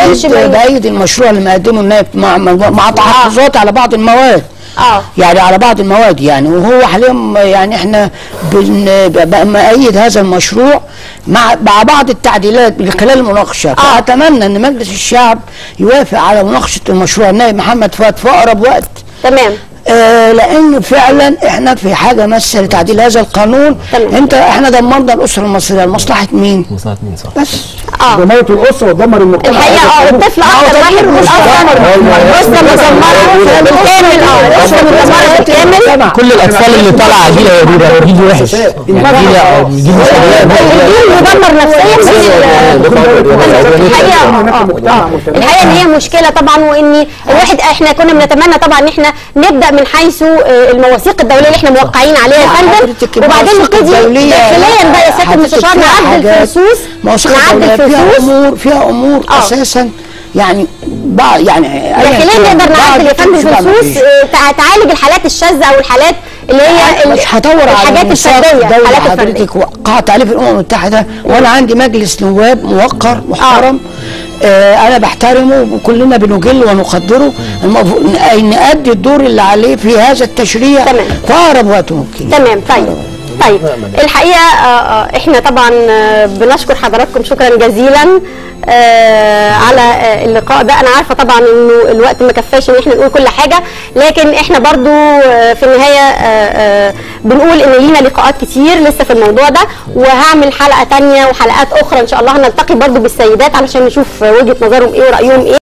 كانش بأيد, من- بأيد المشروع اللي مقدمه النائب مع, مع تحفظات على بعض المواد اه يعني على بعض المواد يعني وهو حاليا يعني احنا بن بقى مؤيد هذا المشروع مع مع بعض التعديلات من خلال المناقشه فاتمنى ان مجلس الشعب يوافق على مناقشه المشروع النائب محمد فؤاد في اقرب وقت تمام آه لان فعلا احنا في حاجه ماسه لتعديل هذا القانون تمام. انت احنا دمرنا الاسره المصريه لمصلحه مين؟ مصلحة مين صح بس اه دمرت الاسره ودمر المجتمع الحقيقه اه الطفل اكتر واحد من اصلا الاسره مدمره بالكامل اه الاسره مدمره بالكامل كل الاطفال اللي طالعه جيل يا دودة جيل وحش جيل جيل مش الجيل مدمر نفسيا بس الحقيقه هناك آه، مجتمع آه. متنوع. الحقيقه ان هي مشكله طبعا وان الواحد احنا كنا بنتمنى طبعا ان احنا نبدا من حيث آه، المواثيق الدوليه اللي احنا موقعين عليها يا فندم حضرتك وبعدين المواثيق نبتدي الدولية داخليا بقى يا سياده حضرتك المستشار فيها نعدل في حاجات الفصوص مواثيق نعدل الدولية في فيها الفصوص امور فيها امور آه. اساسا يعني بعض يعني أياً داخليا كان نقدر بعض نعدل يا فندم في الفصوص بقى الفصوص مفيش. آه، تع- تعالج الحالات الشاذه او الحالات اللي هي مش هدور على الحاجات ميثاق الفرديه دولي الحالات الفرديه حضرتك وقع تعريف الامم المتحده وانا عندي مجلس نواب موقر محترم آه انا بحترمه وكلنا بنجل ونقدره المفروض ن- نأدي الدور اللي عليه في هذا التشريع تمام. في اقرب وقت ممكن تمام طيب طيب الحقيقه آه، آه، احنا طبعا آه، بنشكر حضراتكم شكرا جزيلا آه، على آه، اللقاء ده انا عارفه طبعا انه الوقت ما كفاش ان احنا نقول كل حاجه لكن احنا برضو آه، في النهايه آه، آه، بنقول ان لينا لقاءات كتير لسه في الموضوع ده وهعمل حلقه تانية وحلقات اخرى ان شاء الله هنلتقي برضو بالسيدات علشان نشوف وجهه نظرهم ايه ورايهم ايه